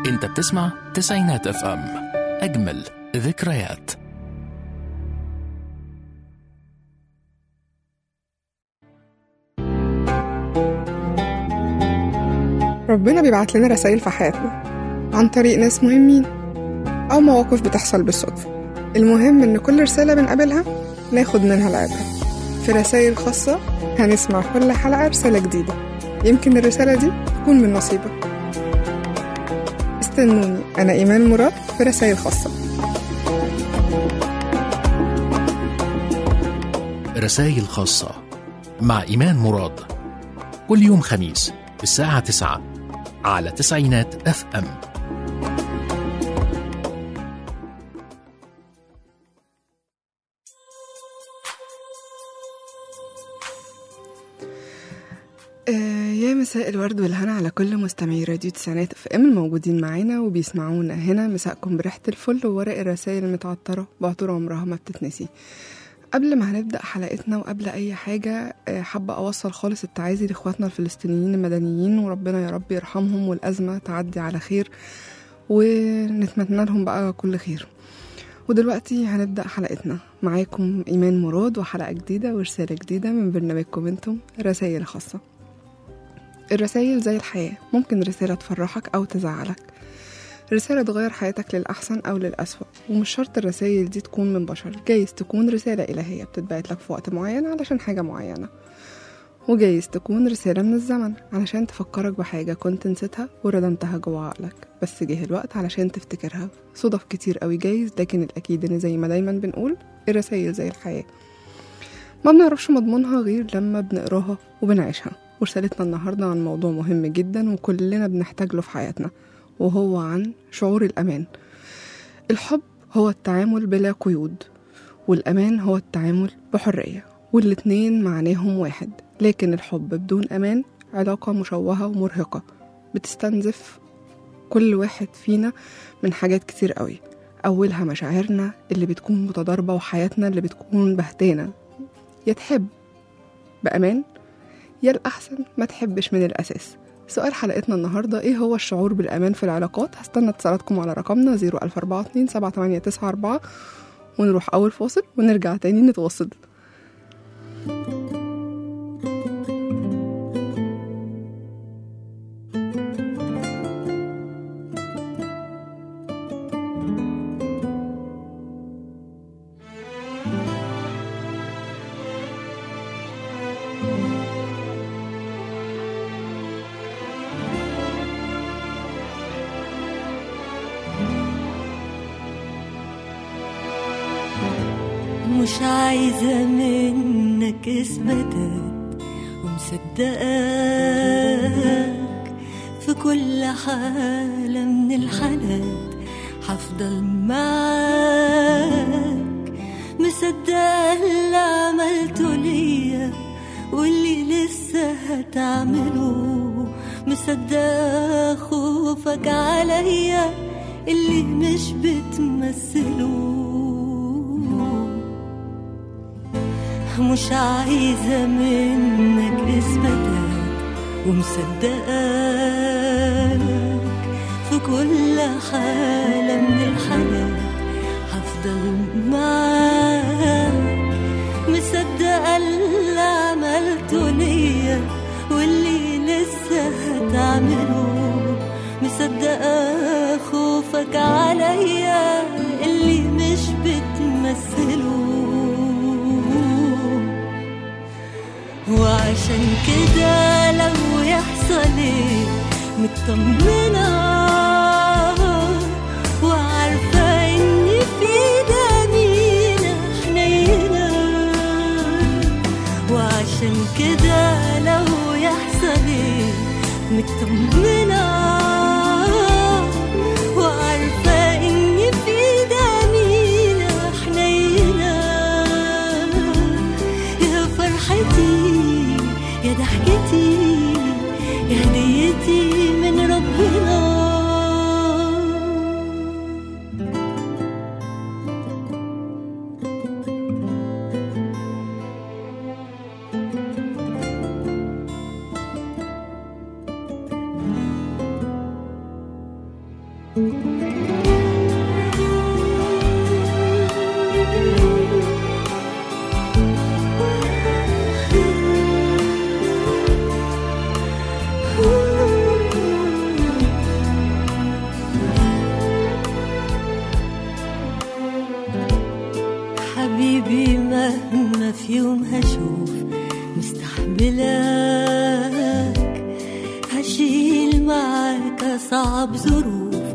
انت بتسمع تسعينات اف ام اجمل ذكريات ربنا بيبعت لنا رسائل في حياتنا عن طريق ناس مهمين أو مواقف بتحصل بالصدفة المهم إن كل رسالة بنقابلها ناخد منها العبرة في رسائل خاصة هنسمع كل حلقة رسالة جديدة يمكن الرسالة دي تكون من نصيبك استنوني أنا إيمان مراد في رسائل خاصة رسائل خاصة مع إيمان مراد كل يوم خميس الساعة 9 على تسعينات اف ام آه، يا مساء الورد والهنا على كل مستمعي راديو تسعينات اف ام الموجودين معانا وبيسمعونا هنا مساءكم بريحة الفل وورق الرسائل المتعطرة بعطور عمرها ما بتتنسي قبل ما هنبدأ حلقتنا وقبل أي حاجة آه، حابة أوصل خالص التعازي لإخواتنا الفلسطينيين المدنيين وربنا يا رب يرحمهم والأزمة تعدي على خير ونتمنى لهم بقى كل خير ودلوقتي هنبدأ حلقتنا معاكم إيمان مراد وحلقة جديدة ورسالة جديدة من برنامجكم انتم رسائل خاصة الرسائل زي الحياة ممكن رسالة تفرحك أو تزعلك رسالة تغير حياتك للأحسن أو للأسوأ ومش شرط الرسائل دي تكون من بشر جايز تكون رسالة إلهية بتتبعت لك في وقت معين علشان حاجة معينة وجايز تكون رسالة من الزمن علشان تفكرك بحاجة كنت نسيتها وردمتها جوا عقلك بس جه الوقت علشان تفتكرها صدف كتير قوي جايز لكن الأكيد إن زي ما دايما بنقول الرسائل زي الحياة ما بنعرفش مضمونها غير لما بنقراها وبنعيشها ورسالتنا النهاردة عن موضوع مهم جدا وكلنا بنحتاج له في حياتنا وهو عن شعور الأمان الحب هو التعامل بلا قيود والأمان هو التعامل بحرية والاتنين معناهم واحد لكن الحب بدون أمان علاقة مشوهة ومرهقة بتستنزف كل واحد فينا من حاجات كتير قوي أولها مشاعرنا اللي بتكون متضاربة وحياتنا اللي بتكون بهتانة يا تحب بأمان يا الأحسن ما تحبش من الأساس سؤال حلقتنا النهاردة إيه هو الشعور بالأمان في العلاقات هستنى اتصالاتكم على رقمنا 00442 7894 ونروح أول فاصل ونرجع تاني نتواصل مش عايزة منك اثباتات ومصدقاك في كل حالة من الحالات هفضل معاك مصدقة اللي عملته ليا واللي لسه هتعمله مصدقة خوفك عليا اللي مش بتمثله مش عايزة منك إثباتات ومصدقاك في كل حالة من الحالات هفضل معاك مصدقة اللي عملته ليا واللي لسه هتعمله مصدقة خوفك عليا اللي مش بتمثله وعشان كده لو يحصل ايه مطمنة وعارفة ان في دمينا حنينة وعشان كده لو يحصل ايه مطمنة وعارفة ان في دمينا حنينة يا فرحتي يا ضحكتي يا هديتي من ربنا حبيبي مهما في يوم هشوف مستحملك هشيل معاك أصعب ظروف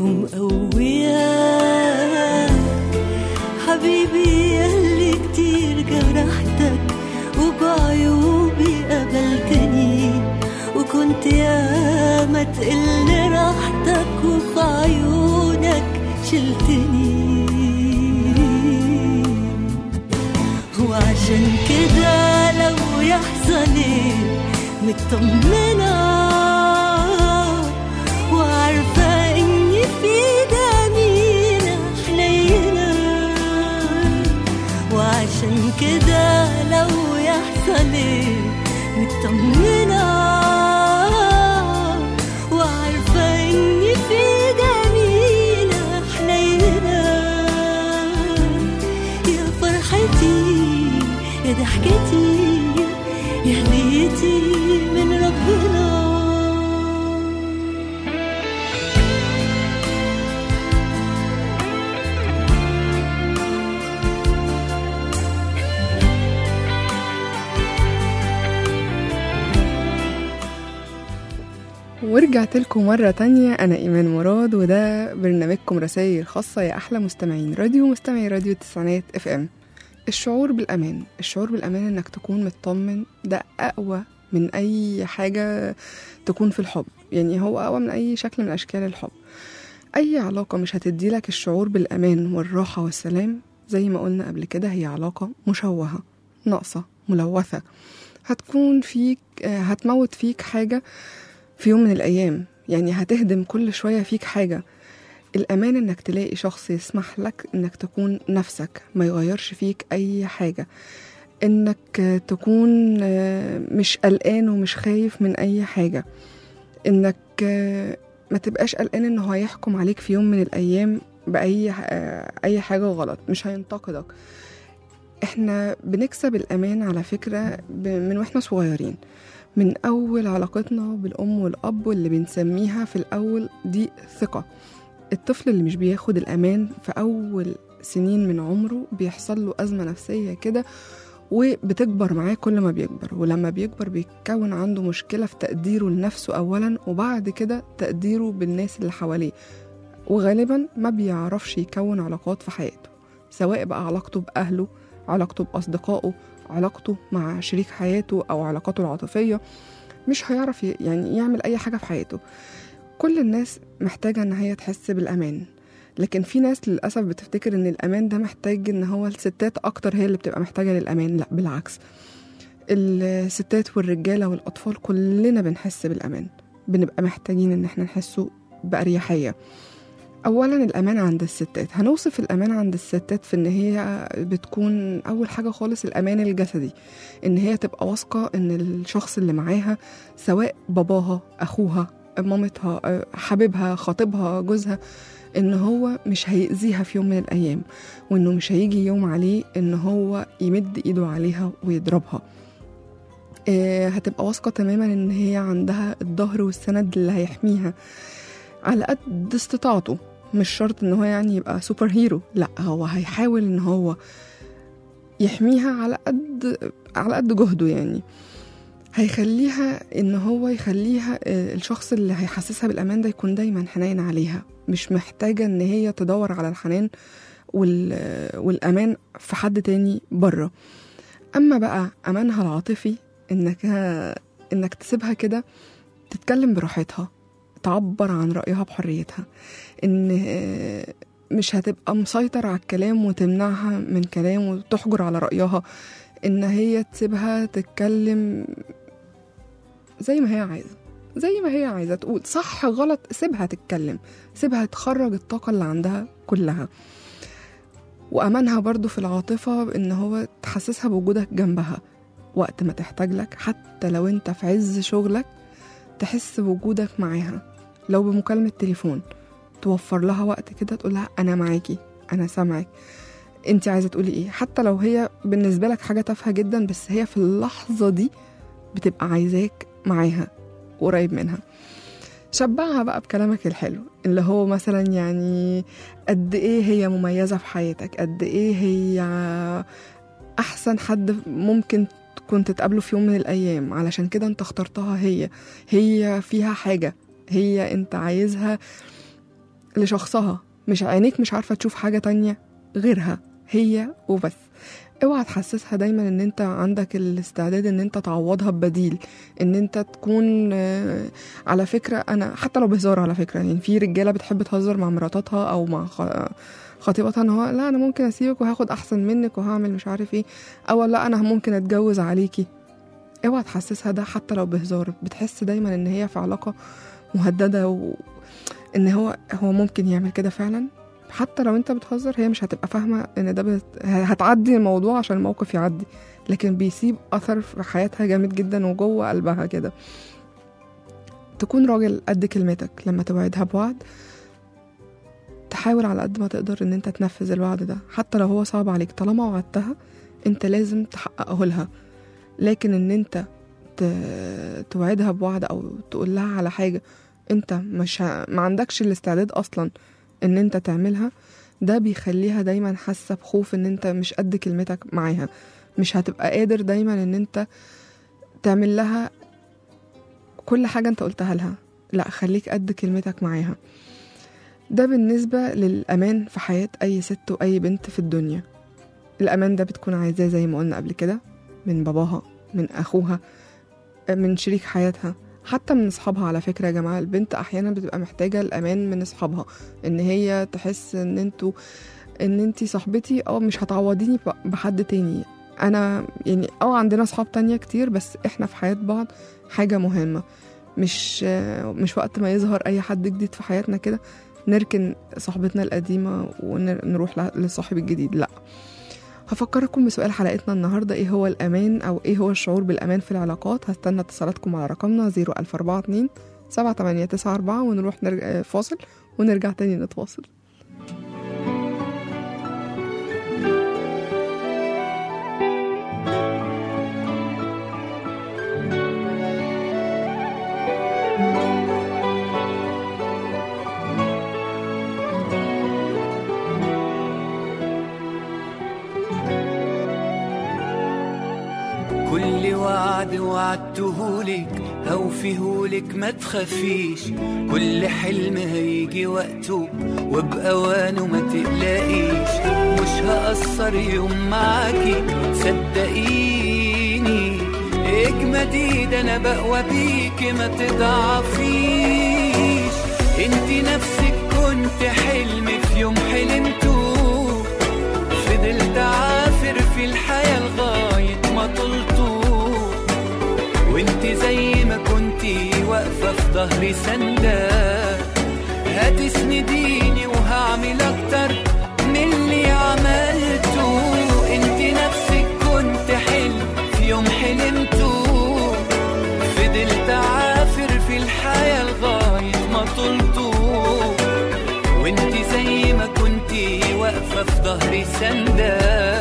ومقوياك حبيبي ياللي كتير جرحتك وبعيوبي قبلتني وكنت ياما تقل راحتك وفي عيونك شلتني وعشان كده لو يحصل ايه مطمنة وعارفة اني في جميلة حنينة وعشان كده لو يحصل ايه مطمنة وعارفة اني في جميلة حنينة يا فرحتي يا ضحكتي يا هديتي من ربنا ورجعت لكم مرة تانية أنا إيمان مراد وده برنامجكم رسائل خاصة يا أحلى مستمعين راديو مستمعي راديو التسعينات اف ام الشعور بالأمان الشعور بالأمان إنك تكون مطمن ده أقوى من أي حاجة تكون في الحب يعني هو أقوى من أي شكل من أشكال الحب أي علاقة مش هتديلك الشعور بالأمان والراحة والسلام زي ما قلنا قبل كده هي علاقة مشوهة ناقصة ملوثة هتكون فيك آه، هتموت فيك حاجة في يوم من الأيام يعني هتهدم كل شوية فيك حاجة الأمان إنك تلاقي شخص يسمح لك إنك تكون نفسك ما يغيرش فيك أي حاجة إنك تكون آه، مش قلقان ومش خايف من أي حاجة إنك آه، ما تبقاش قلقان إنه هيحكم عليك في يوم من الأيام بأي آه، أي حاجة غلط مش هينتقدك إحنا بنكسب الأمان على فكرة ب- من وإحنا صغيرين من أول علاقتنا بالأم والأب واللي بنسميها في الأول دي ثقة الطفل اللي مش بياخد الأمان في أول سنين من عمره بيحصل له أزمة نفسية كده وبتكبر معاه كل ما بيكبر ولما بيكبر بيتكون عنده مشكلة في تقديره لنفسه أولا وبعد كده تقديره بالناس اللي حواليه وغالبا ما بيعرفش يكون علاقات في حياته سواء بقى علاقته بأهله علاقته بأصدقائه علاقته مع شريك حياته أو علاقاته العاطفية مش هيعرف ي- يعني يعمل أي حاجة في حياته كل الناس محتاجة إن هي تحس بالأمان لكن في ناس للأسف بتفتكر إن الأمان ده محتاج إن هو الستات أكتر هي اللي بتبقى محتاجة للأمان لا بالعكس الستات والرجالة والأطفال كلنا بنحس بالأمان بنبقى محتاجين إن احنا نحسه بأريحية أولا الأمان عند الستات هنوصف الأمان عند الستات في إن هي بتكون أول حاجة خالص الأمان الجسدي إن هي تبقى واثقة إن الشخص اللي معاها سواء باباها أخوها مامتها أه، حبيبها خطيبها جوزها إن هو مش هيأذيها في يوم من الأيام وإنه مش هيجي يوم عليه إن هو يمد إيده عليها ويضربها آه، هتبقى واثقة تماما إن هي عندها الظهر والسند اللي هيحميها على قد استطاعته مش شرط ان هو يعني يبقى سوبر هيرو لا هو هيحاول ان هو يحميها على قد على قد جهده يعني هيخليها ان هو يخليها آه، الشخص اللي هيحسسها بالامان ده يكون دايما حنين عليها مش محتاجه ان هي تدور على الحنان وال... والامان في حد تاني بره اما بقى امانها العاطفي انك انك تسيبها كده تتكلم براحتها تعبر عن رأيها بحريتها إن آه، مش هتبقى مسيطر على الكلام وتمنعها من كلام وتحجر على رأيها إن هي تسيبها تتكلم زي ما هي عايزة زي ما هي عايزة تقول صح غلط سيبها تتكلم سيبها تخرج الطاقة اللي عندها كلها وأمانها برضو في العاطفة إن هو تحسسها بوجودك جنبها وقت ما تحتاج لك حتى لو انت في عز شغلك تحس بوجودك معاها لو بمكالمة تليفون توفر لها وقت كده تقول لها انا معاكي انا سامعك انت عايزه تقولي ايه حتى لو هي بالنسبه لك حاجه تافهه جدا بس هي في اللحظه دي بتبقى عايزاك معاها قريب منها شبعها بقى بكلامك الحلو اللي هو مثلا يعني قد ايه هي مميزه في حياتك قد ايه هي احسن حد ممكن كنت تقابله في يوم من الايام علشان كده انت اخترتها هي هي فيها حاجه هي انت عايزها لشخصها مش عينيك مش عارفه تشوف حاجه تانية غيرها هي وبس اوعى تحسسها دايما ان انت عندك الاستعداد ان انت تعوضها ببديل ان انت تكون آه، على فكره انا حتى لو بهزار على فكره يعني في رجاله بتحب تهزر مع مراتاتها او مع خ- خطيبتها ان هو لا انا ممكن اسيبك وهاخد احسن منك وهعمل مش عارف ايه او لا انا ممكن اتجوز عليكي اوعى تحسسها ده حتى لو بهزار بتحس دايما ان هي في علاقه مهدده و... ان هو هو ممكن يعمل كده فعلا حتى لو انت بتهزر هي مش هتبقى فاهمه ان ده بت... هتعدي الموضوع عشان الموقف يعدي لكن بيسيب اثر في حياتها جامد جدا وجوه قلبها كده تكون راجل قد كلمتك لما توعدها بوعد تحاول على قد ما تقدر ان انت تنفذ الوعد ده حتى لو هو صعب عليك طالما وعدتها انت لازم تحققه لها لكن ان انت ت- توعدها بوعد او تقول لها على حاجه انت مش ه... ما عندكش الاستعداد اصلا ان انت تعملها ده بيخليها دايما حاسه بخوف ان انت مش قد كلمتك معاها مش هتبقى قادر دايما ان انت تعمل لها كل حاجه انت قلتها لها لا خليك قد كلمتك معاها ده بالنسبة للأمان في حياة أي ست وأي بنت في الدنيا الأمان ده بتكون عايزاه زي ما قلنا قبل كده من باباها من أخوها من شريك حياتها حتى من أصحابها على فكرة يا جماعة البنت أحيانا بتبقى محتاجة الأمان من أصحابها إن هي تحس إن انتوا إن انتي صاحبتي أو مش هتعوضيني ب- بحد تاني أنا يعني أو عندنا أصحاب تانية كتير بس إحنا في حياة بعض حاجة مهمة مش مش وقت ما يظهر أي حد جديد في حياتنا كده نركن صاحبتنا القديمة ونروح ل- للصاحب الجديد لا هفكركم بسؤال حلقتنا النهاردة ايه هو الأمان أو ايه هو الشعور بالأمان في العلاقات هستنى اتصالاتكم على رقمنا 01042 7894 ونروح نرجع فاصل ونرجع تاني نتواصل كل وعد وعدتهولك هوفيهولك ما تخافيش كل حلم هيجي وقته وبأوانه ما تقلقيش مش هقصر يوم معاكي صدقيني اجمدي ده انا بقوى بيكي ما تضعفيش انتي نفسك كنت حلم في يوم حلمته فضلت عافر في الحياة لغاية ما طلته وانت زي ما كنتي واقفة في ظهري سندة هتسنديني وهعمل اكتر من اللي عملته انت نفسك كنت حلم في يوم حلمته فضلت عافر في الحياة لغاية ما طلته وانت زي ما كنتي واقفة في ظهري سندة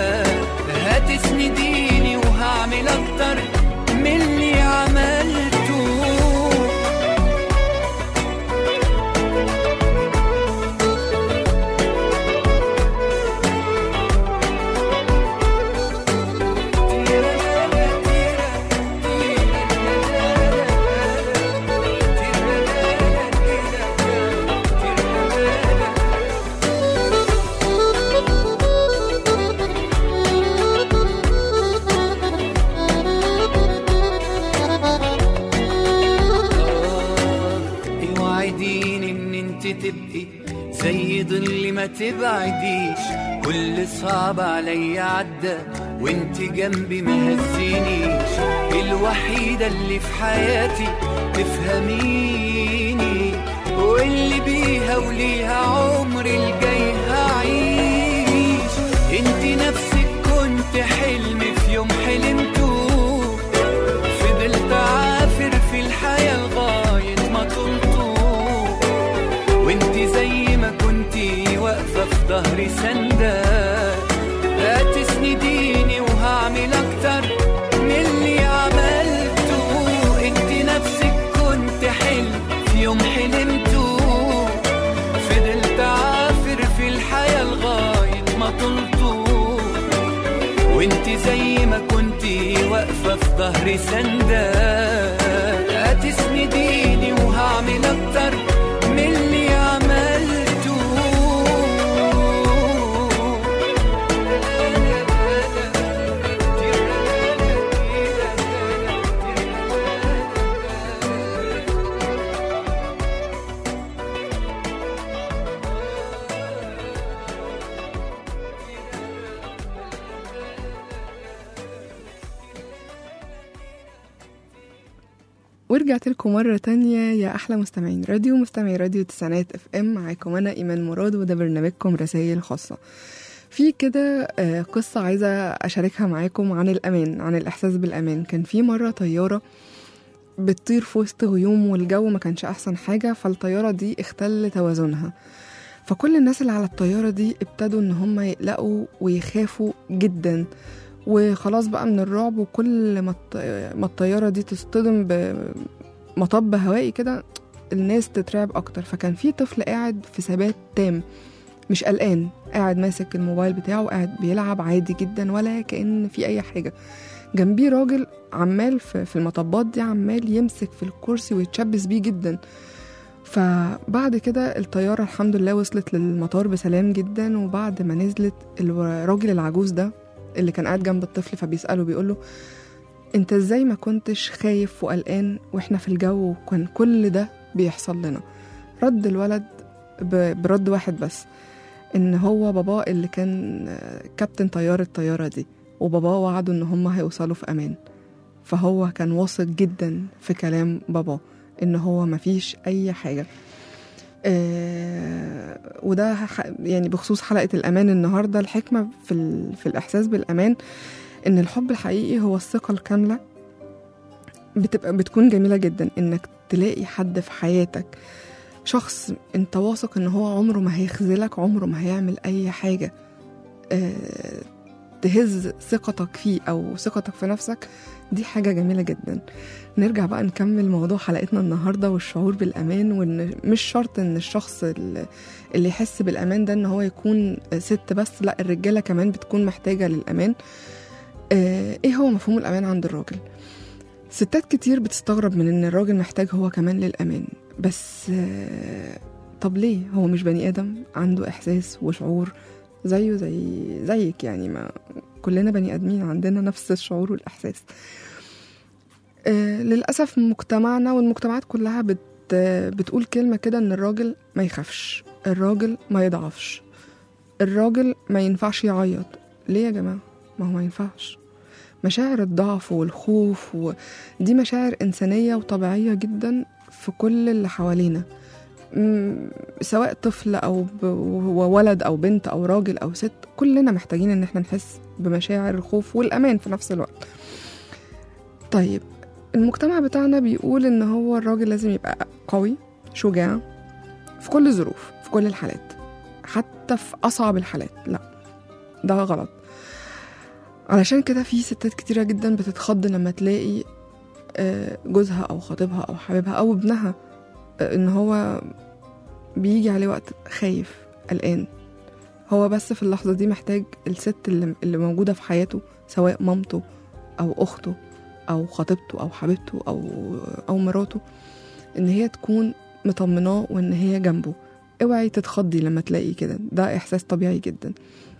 هتسنديني وهعمل أكتر من اللي عملته اوعديني ان انت تبقي زي ظل ما تبعديش كل صعب عليا عدى وانت جنبي ما هزينيش الوحيدة اللي في حياتي تفهميني واللي بيها وليها عمري الجاي هعيش انت نفسك كنت حلم في يوم حلمته فضلت عافر في الحياة لغاية ما طلته وانت زي ظهري سندة هتسنديني وهعمل اكتر من اللي عملته انت نفسك كنت حلم في يوم حلمته فضلت عافر في الحياة لغاية ما طلته وانت زي ما كنتي واقفة في ظهري سندة هتسنديني وهعمل اكتر من اللي عملته ورجعت لكم مرة تانية يا أحلى مستمعين راديو مستمعي راديو تسعينات اف ام معاكم أنا إيمان مراد وده برنامجكم رسائل خاصة في كده آه، قصة عايزة أشاركها معاكم عن الأمان عن الإحساس بالأمان كان في مرة طيارة بتطير في وسط غيوم والجو ما كانش أحسن حاجة فالطيارة دي اختل توازنها فكل الناس اللي على الطيارة دي ابتدوا إن هم يقلقوا ويخافوا جدا وخلاص بقى من الرعب وكل ما الط- ما الطيارة دي تصطدم بمطب هوائي كده الناس تترعب أكتر فكان في طفل قاعد في ثبات تام مش قلقان قاعد ماسك الموبايل بتاعه قاعد بيلعب عادي جدا ولا كأن في أي حاجة جنبيه راجل عمال في في المطبات دي عمال يمسك في الكرسي ويتشبث بيه جدا فبعد كده الطيارة الحمد لله وصلت للمطار بسلام جدا وبعد ما نزلت الراجل العجوز ده اللي كان قاعد جنب الطفل فبيسأله بيقوله انت ازاي ما كنتش خايف وقلقان واحنا في الجو وكان كل ده بيحصل لنا رد الولد ب- برد واحد بس ان هو باباه اللي كان آه، كابتن طيارة الطيارة دي وباباه وعده ان هم هيوصلوا في امان فهو كان واثق جدا في كلام باباه ان هو مفيش اي حاجة آه وده ح- يعني بخصوص حلقة الأمان النهاردة الحكمة في, ال... في الإحساس بالأمان إن الحب الحقيقي هو الثقة الكاملة بتبقى بتكون جميلة جدا إنك تلاقي حد في حياتك شخص انت واثق ان هو عمره ما هيخذلك عمره ما هيعمل اي حاجة آه، تهز ثقتك فيه او ثقتك في نفسك دي حاجة جميلة جدا نرجع بقى نكمل موضوع حلقتنا النهاردة والشعور بالأمان وإن مش شرط إن الشخص ال- اللي يحس بالأمان ده إن هو يكون ست بس لا الرجالة كمان بتكون محتاجة للأمان آه، إيه هو مفهوم الأمان عند الراجل؟ ستات كتير بتستغرب من إن الراجل محتاج هو كمان للأمان بس آه، طب ليه هو مش بني آدم عنده إحساس وشعور زيه زي زيك يعني ما كلنا بني آدمين عندنا نفس الشعور والإحساس آه، للأسف مجتمعنا والمجتمعات كلها بت بتقول كلمة كده إن الراجل ما يخافش الراجل ما يضعفش الراجل ما ينفعش يعيط ليه يا جماعة ما هو ما ينفعش مشاعر الضعف والخوف ودي مشاعر إنسانية وطبيعية جدا في كل اللي حوالينا م- سواء طفل أو ب- ولد أو بنت أو راجل أو ست كلنا محتاجين إن احنا نحس بمشاعر الخوف والأمان في نفس الوقت طيب المجتمع بتاعنا بيقول إن هو الراجل لازم يبقى قوي شجاع في كل الظروف في كل الحالات حتى في أصعب الحالات لا ده غلط علشان كده في ستات كتيرة جدا بتتخض لما تلاقي آه، جوزها أو خطيبها أو حبيبها أو ابنها آه، إن هو بيجي عليه وقت خايف قلقان هو بس في اللحظة دي محتاج الست اللي, اللي موجودة في حياته سواء مامته أو أخته أو خطيبته أو حبيبته أو أو مراته إن هي تكون مطمناه وإن هي جنبه اوعي تتخضي لما تلاقي كده ده إحساس طبيعي جدا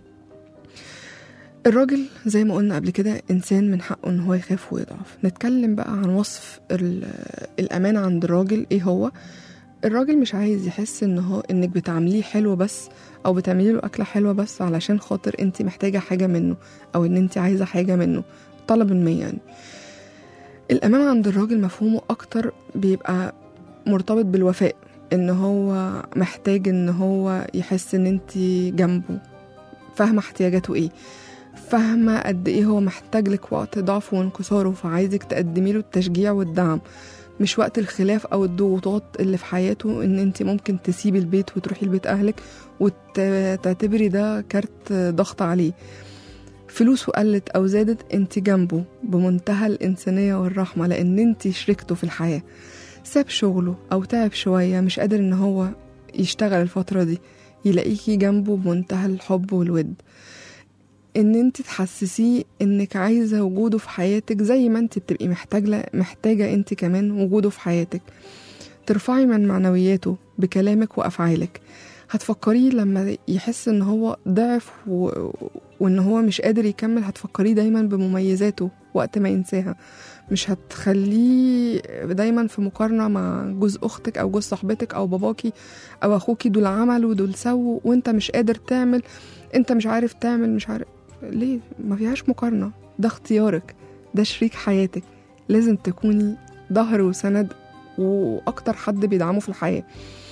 الراجل زي ما قلنا قبل كده إنسان من حقه إن هو يخاف ويضعف نتكلم بقى عن وصف ال- الأمان عند الراجل إيه هو الراجل مش عايز يحس إن هو إنك بتعامليه حلو بس أو بتعملي له أكلة حلوة بس علشان خاطر أنت محتاجة حاجة منه أو إن أنت عايزة حاجة منه طلب ما يعني الأمان عند الراجل مفهومه أكتر بيبقى مرتبط بالوفاء إن هو محتاج إن هو يحس إن أنت جنبه فاهمة احتياجاته إيه فاهمة قد إيه هو محتاج لك وقت ضعفه وانكساره فعايزك تقدمي له التشجيع والدعم مش وقت الخلاف او الضغوطات اللي في حياته ان انت ممكن تسيبي البيت وتروحي لبيت اهلك وتعتبري ده كارت ضغط عليه فلوسه قلت او زادت انت جنبه بمنتهى الانسانيه والرحمه لان انت شريكته في الحياه ساب شغله او تعب شويه مش قادر ان هو يشتغل الفتره دي يلاقيكي جنبه بمنتهى الحب والود ان انت تحسسيه انك عايزه وجوده في حياتك زي ما انت بتبقي محتاجه محتاجه انت كمان وجوده في حياتك ترفعي من معنوياته بكلامك وافعالك هتفكريه لما يحس ان هو ضعف و... وان هو مش قادر يكمل هتفكريه دايما بمميزاته وقت ما ينساها مش هتخليه دايما في مقارنة مع جوز أختك أو جوز صاحبتك أو باباكي أو أخوكي دول عملوا دول سووا وأنت مش قادر تعمل أنت مش عارف تعمل مش عارف ليه ما فيهاش مقارنة ده اختيارك ده شريك حياتك لازم تكوني ظهر وسند وأكتر حد بيدعمه في الحياة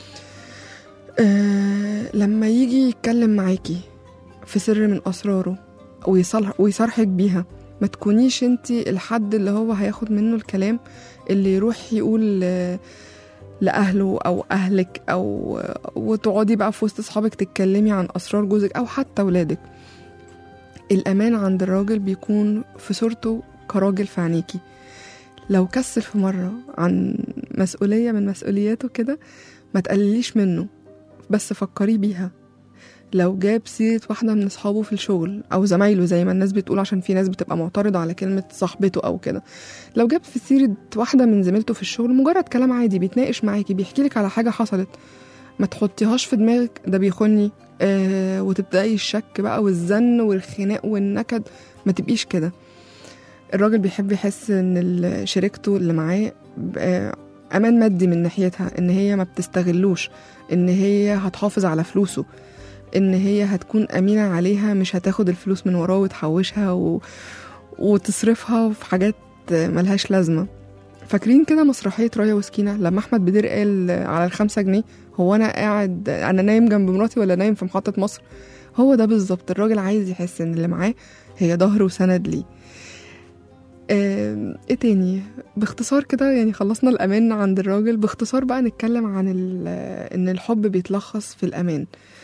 أه لما يجي يتكلم معاكي في سر من أسراره ويصالح ويصارحك بيها ما تكونيش انت الحد اللي هو هياخد منه الكلام اللي يروح يقول آه، لأهله أو أهلك أو وتقعدي بقى في وسط أصحابك تتكلمي عن أسرار جوزك أو حتى ولادك الأمان عند الراجل بيكون في صورته كراجل في عينيكي لو كسل في مرة عن مسؤولية من مسؤولياته كده ما تقلليش منه بس فكري بيها لو جاب سيرة واحدة من أصحابه في الشغل أو زمايله زي ما الناس بتقول عشان في ناس بتبقى معترضة على كلمة صاحبته أو كده لو جاب في سيرة واحدة من زميلته في الشغل مجرد كلام عادي بيتناقش معاكي بيحكي لك على حاجة حصلت ما تحطيهاش في دماغك ده بيخوني آه وتبدأي الشك بقى والزن والخناق والنكد ما تبقيش كده الراجل بيحب يحس ان ال- شريكته اللي معاه آه، امان مادي من ناحيتها ان هي ما بتستغلوش ان هي هتحافظ على فلوسه ان هي هتكون امينه عليها مش هتاخد الفلوس من وراه وتحوشها و... وتصرفها في حاجات ملهاش لازمه فاكرين كده مسرحيه رايه وسكينه لما احمد بدير قال على الخمسة جنيه هو انا قاعد انا نايم جنب مراتي ولا نايم في محطه مصر هو ده بالظبط الراجل عايز يحس ان اللي معاه هي ظهر وسند ليه آم، ايه تاني باختصار كده يعني خلصنا الامان عند الراجل باختصار بقى نتكلم عن ال- ان الحب بيتلخص في الامان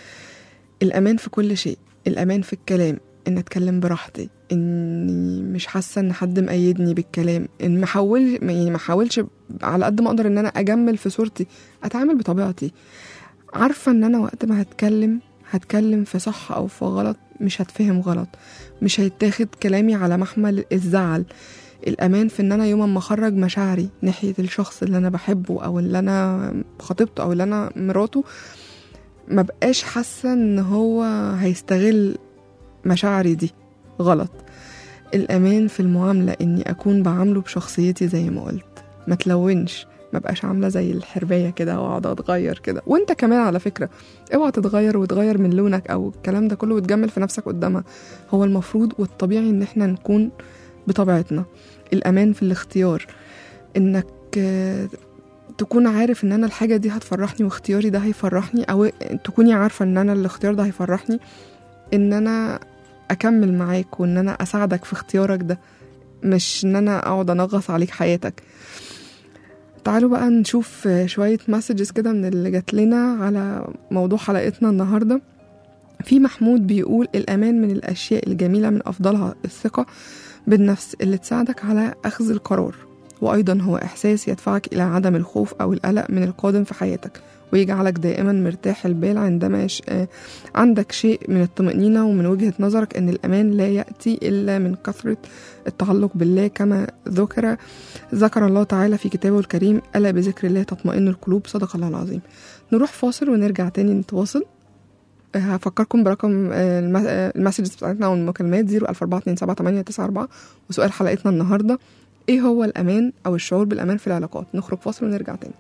الامان في كل شيء الامان في الكلام ان اتكلم براحتي اني مش حاسه ان حد مقيدني بالكلام ان ما حاول يعني ما حاولش على قد ما اقدر ان انا اجمل في صورتي اتعامل بطبيعتي عارفه ان انا وقت ما هتكلم هتكلم في صح او في غلط مش هتفهم غلط مش هيتاخد كلامي على محمل الزعل الامان في ان انا يوم ما اخرج مشاعري ناحيه الشخص اللي انا بحبه او اللي انا خطيبته او اللي انا مراته ما بقاش حاسه ان هو هيستغل مشاعري دي غلط الامان في المعامله اني اكون بعامله بشخصيتي زي ما قلت ما تلونش ما بقاش عامله زي الحربايه كده واقعد اتغير كده وانت كمان على فكره اوعى تتغير وتغير من لونك او الكلام ده كله وتجمل في نفسك قدامها هو المفروض والطبيعي ان احنا نكون بطبيعتنا الامان في الاختيار انك آه، تكون عارف ان انا الحاجه دي هتفرحني واختياري ده هيفرحني او تكوني عارفه ان انا الاختيار ده هيفرحني ان انا اكمل معاك وان انا اساعدك في اختيارك ده مش ان انا اقعد انغص عليك حياتك تعالوا بقى نشوف شوية مسجز كده من اللي جات لنا على موضوع حلقتنا النهاردة في محمود بيقول الأمان من الأشياء الجميلة من أفضلها الثقة بالنفس اللي تساعدك على أخذ القرار وأيضا هو إحساس يدفعك إلى عدم الخوف أو القلق من القادم في حياتك ويجعلك دائما مرتاح البال عندما يش... آه، عندك شيء من الطمأنينة ومن وجهة نظرك أن الأمان لا يأتي إلا من كثرة التعلق بالله كما ذكر ذكر الله تعالى في كتابه الكريم ألا بذكر الله تطمئن القلوب صدق الله العظيم نروح فاصل ونرجع تاني نتواصل آه، هفكركم برقم آه، الم- آه، المسجز بتاعتنا والمكالمات 014278994 وسؤال حلقتنا النهارده ايه هو الامان او الشعور بالامان في العلاقات نخرج فاصل ونرجع تاني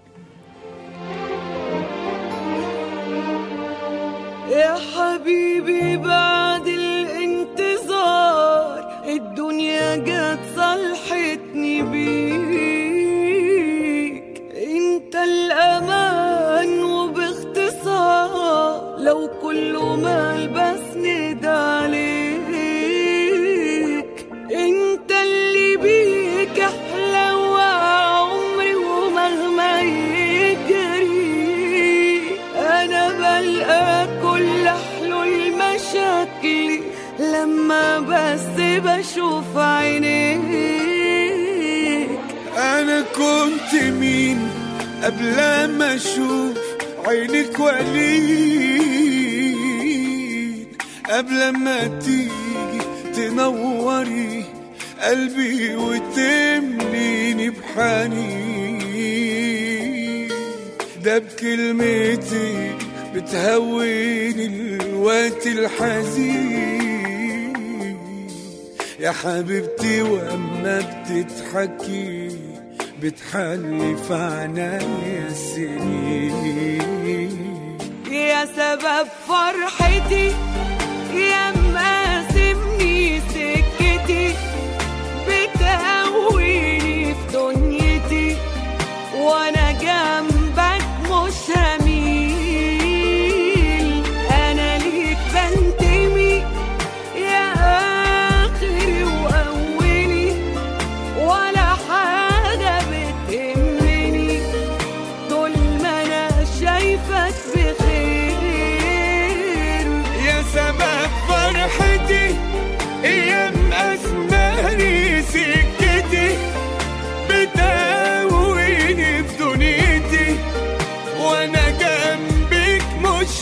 يا حبيبي بعد الانتظار الدنيا جت صلحتني بيك انت الامان وباختصار لو كله مال بس ندى عليك انت اللي بيك احلى وعمري وما لما بس بشوف عينيك انا كنت مين قبل ما اشوف عينك وليد قبل ما تيجي تنوري قلبي وتمليني بحنين ده بكلمتك بتهوني الوقت الحزين يا حبيبتي واما بتضحكي بتحلي في عنايا السنين يا سبب فرحتي يا مقاسمني سكتي بتقويني في دنيتي وانا جنبك مش هميل انا ليك بنتمي يا اخري واولي ولا حاجه بتهمني طول ما انا شايفك بخير يا سبب فرحتي ايام اسماني سكتي بتقويني في دنيتي وانا جنبك مش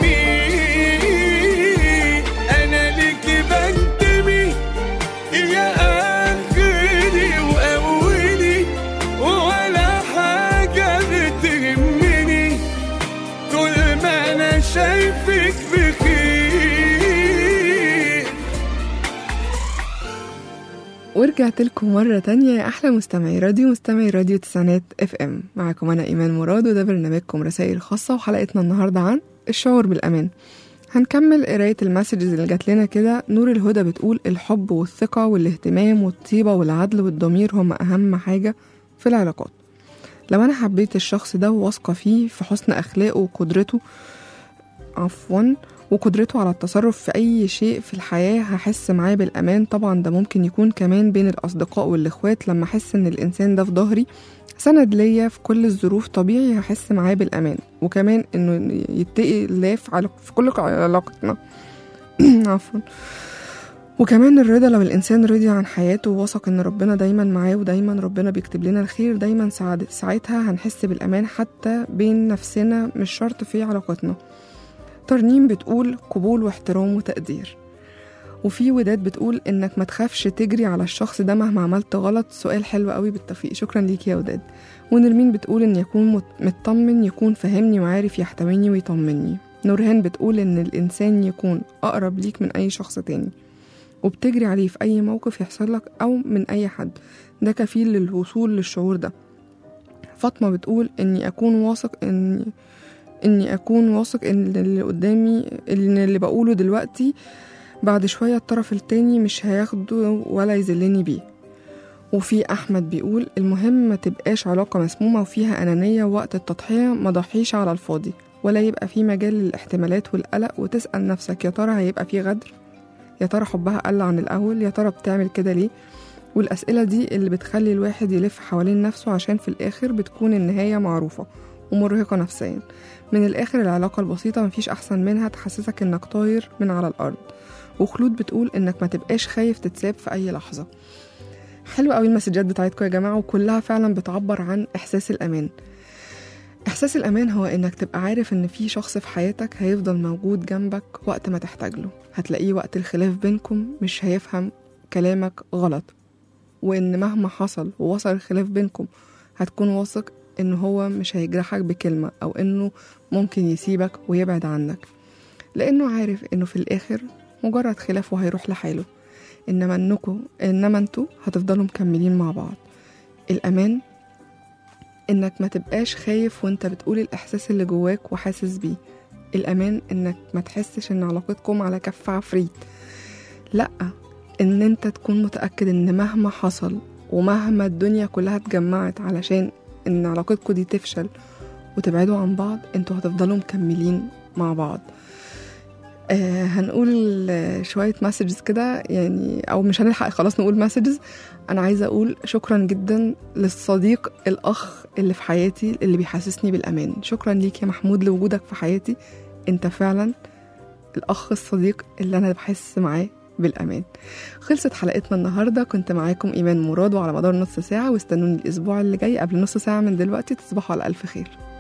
هميل انا ليكي بنتمي يا اخري واولي ولا حاجه بتهمني طول ما انا شايفك بخير ورجعت لكم مرة تانية يا أحلى مستمعي راديو مستمعي راديو تسعينات اف ام معاكم أنا إيمان مراد وده برنامجكم رسائل خاصة وحلقتنا النهاردة عن الشعور بالأمان هنكمل قراية المسجز اللي جات لنا كده نور الهدى بتقول الحب والثقة والاهتمام والطيبة والعدل والضمير هم أهم حاجة في العلاقات لو أنا حبيت الشخص ده وواثقة فيه في حسن أخلاقه وقدرته عفوا وقدرته على التصرف في أي شيء في الحياة هحس معاه بالأمان طبعا ده ممكن يكون كمان بين الأصدقاء والإخوات لما أحس إن الإنسان ده في ظهري سند ليا في كل الظروف طبيعي هحس معاه بالأمان وكمان إنه يتقي الله في علاق- في كل علاقتنا عفوا وكمان الرضا لو الإنسان رضي عن حياته ووثق إن ربنا دايما معاه ودايما ربنا بيكتب لنا الخير دايما سعد ساعتها هنحس بالأمان حتى بين نفسنا مش شرط في علاقتنا ترنيم بتقول قبول واحترام وتقدير وفي وداد بتقول انك ما تخافش تجري على الشخص ده مهما عملت غلط سؤال حلو قوي بالتوفيق شكرا ليك يا وداد ونرمين بتقول ان يكون مت- مطمن يكون فاهمني وعارف يحتويني ويطمني نورهان بتقول ان الانسان يكون اقرب ليك من اي شخص تاني وبتجري عليه في اي موقف يحصل لك او من اي حد ده كفيل للوصول للشعور ده فاطمة بتقول اني اكون واثق اني اني اكون واثق ان اللي قدامي ان اللي بقوله دلوقتي بعد شوية الطرف التاني مش هياخده ولا يذلني بيه وفي أحمد بيقول المهم ما تبقاش علاقة مسمومة وفيها أنانية ووقت التضحية ما ضحيش على الفاضي ولا يبقى في مجال للاحتمالات والقلق وتسأل نفسك يا ترى هيبقى في غدر يا ترى حبها قل عن الأول يا ترى بتعمل كده ليه والأسئلة دي اللي بتخلي الواحد يلف حوالين نفسه عشان في الآخر بتكون النهاية معروفة ومرهقة نفسيا من الآخر العلاقة البسيطة مفيش أحسن منها تحسسك إنك طاير من على الأرض وخلود بتقول إنك ما تبقاش خايف تتساب في أي لحظة حلو قوي المسجات بتاعتكم يا جماعة وكلها فعلا بتعبر عن إحساس الأمان إحساس الأمان هو إنك تبقى عارف إن في شخص في حياتك هيفضل موجود جنبك وقت ما تحتاج له هتلاقيه وقت الخلاف بينكم مش هيفهم كلامك غلط وإن مهما حصل ووصل الخلاف بينكم هتكون واثق إن هو مش هيجرحك بكلمة أو إنه ممكن يسيبك ويبعد عنك لأنه عارف إنه في الآخر مجرد خلاف وهيروح لحاله إنما إنكم إنما انتوا هتفضلوا مكملين مع بعض الأمان إنك ما تبقاش خايف وإنت بتقول الإحساس اللي جواك وحاسس بيه الأمان إنك ما تحسش إن علاقتكم على كف عفريت لأ إن أنت تكون متأكد إن مهما حصل ومهما الدنيا كلها اتجمعت علشان إن علاقتكم دي تفشل وتبعدوا عن بعض انتوا هتفضلوا مكملين مع بعض آه هنقول آه، شوية مسجز كده يعني أو مش هنلحق خلاص نقول مسجز أنا عايزة أقول شكرا جدا للصديق الأخ اللي في حياتي اللي بيحسسني بالأمان شكرا ليك يا محمود لوجودك في حياتي أنت فعلا الأخ الصديق اللي أنا بحس معاه بالأمان خلصت حلقتنا النهاردة كنت معاكم إيمان مراد وعلى مدار نص ساعة واستنوني الأسبوع اللي جاي قبل نص ساعة من دلوقتي تصبحوا على ألف خير